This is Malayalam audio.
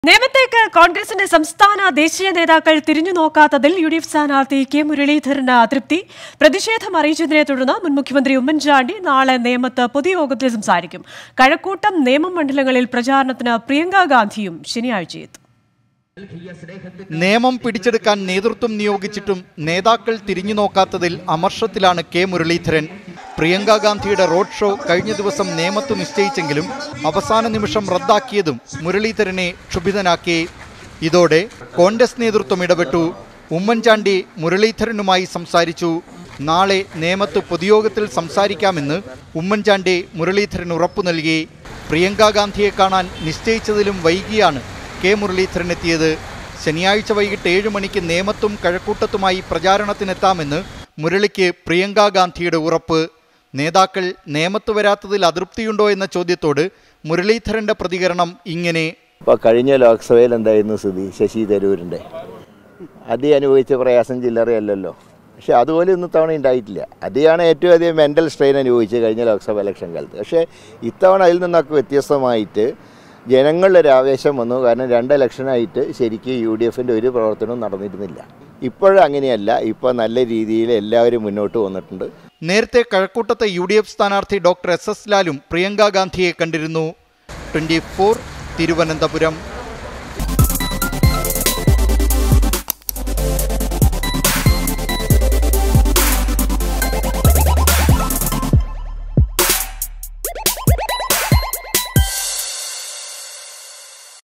നേമത്തേക്ക് കോൺഗ്രസിന്റെ സംസ്ഥാന ദേശീയ നേതാക്കൾ തിരിഞ്ഞു നോക്കാത്തതിൽ യു ഡി എഫ് സ്ഥാനാർത്ഥി കെ മുരളീധരന് അതൃപ്തി പ്രതിഷേധം അറിയിച്ചതിനെ തുടർന്ന് മുൻ മുഖ്യമന്ത്രി ഉമ്മൻചാണ്ടി നാളെ നേമത്ത് പൊതുയോഗത്തിൽ സംസാരിക്കും കഴക്കൂട്ടം നേമം മണ്ഡലങ്ങളിൽ പ്രചാരണത്തിന് പ്രിയങ്ക ഗാന്ധിയും ശനിയാഴ്ച എത്തും നിയമം പിടിച്ചെടുക്കാൻ നേതൃത്വം നിയോഗിച്ചിട്ടും നേതാക്കൾ തിരിഞ്ഞു നോക്കാത്തതിൽ അമർഷത്തിലാണ് കെ മുരളീധരൻ പ്രിയങ്ക ഗാന്ധിയുടെ റോഡ് ഷോ കഴിഞ്ഞ ദിവസം നേമത്ത് നിശ്ചയിച്ചെങ്കിലും അവസാന നിമിഷം റദ്ദാക്കിയതും മുരളീധരനെ ക്ഷുഭിതനാക്കി ഇതോടെ കോൺഗ്രസ് നേതൃത്വം ഇടപെട്ടു ഉമ്മൻചാണ്ടി മുരളീധരനുമായി സംസാരിച്ചു നാളെ നേമത്ത് പൊതുയോഗത്തിൽ സംസാരിക്കാമെന്ന് ഉമ്മൻചാണ്ടി മുരളീധരൻ ഉറപ്പു നൽകി പ്രിയങ്ക ഗാന്ധിയെ കാണാൻ നിശ്ചയിച്ചതിലും വൈകിയാണ് കെ മുരളീധരൻ എത്തിയത് ശനിയാഴ്ച വൈകിട്ട് ഏഴ് മണിക്ക് നേമത്തും കഴക്കൂട്ടത്തുമായി പ്രചാരണത്തിനെത്താമെന്ന് മുരളിക്ക് പ്രിയങ്ക ഗാന്ധിയുടെ ഉറപ്പ് നേതാക്കൾ നേമത്ത് വരാത്തതിൽ അതൃപ്തിയുണ്ടോ എന്ന ചോദ്യത്തോട് മുരളീധരന്റെ പ്രതികരണം ഇങ്ങനെ ഇപ്പോൾ കഴിഞ്ഞ ലോക്സഭയിൽ എന്തായിരുന്നു സ്ഥിതി ശശി തരൂരിൻ്റെ അതി അനുഭവിച്ച പ്രയാസം ചില്ലറയല്ലല്ലോ പക്ഷേ അതുപോലെ ഇന്ന് തവണ ഉണ്ടായിട്ടില്ല അതിയാണ് ഏറ്റവും അധികം മെൻ്റൽ സ്ട്രെയിൻ അനുഭവിച്ചത് കഴിഞ്ഞ ലോക്സഭ ഇലക്ഷൻ കാലത്ത് പക്ഷേ ഇത്തവണ അതിൽ നിന്നൊക്കെ വ്യത്യസ്തമായിട്ട് ജനങ്ങളുടെ ഒരു ആവേശം വന്നു കാരണം രണ്ട് ഇലക്ഷനായിട്ട് ശരിക്കും യു ഡി എഫിൻ്റെ ഒരു പ്രവർത്തനവും നടന്നിരുന്നില്ല ഇപ്പോഴും അങ്ങനെയല്ല ഇപ്പോൾ നല്ല രീതിയിൽ എല്ലാവരും മുന്നോട്ട് വന്നിട്ടുണ്ട് നേരത്തെ കഴക്കൂട്ടത്തെ യു ഡി എഫ് സ്ഥാനാർത്ഥി ഡോക്ടർ എസ് എസ് ലാലും പ്രിയങ്ക ഗാന്ധിയെ കണ്ടിരുന്നു ട്വന്റി ഫോർ തിരുവനന്തപുരം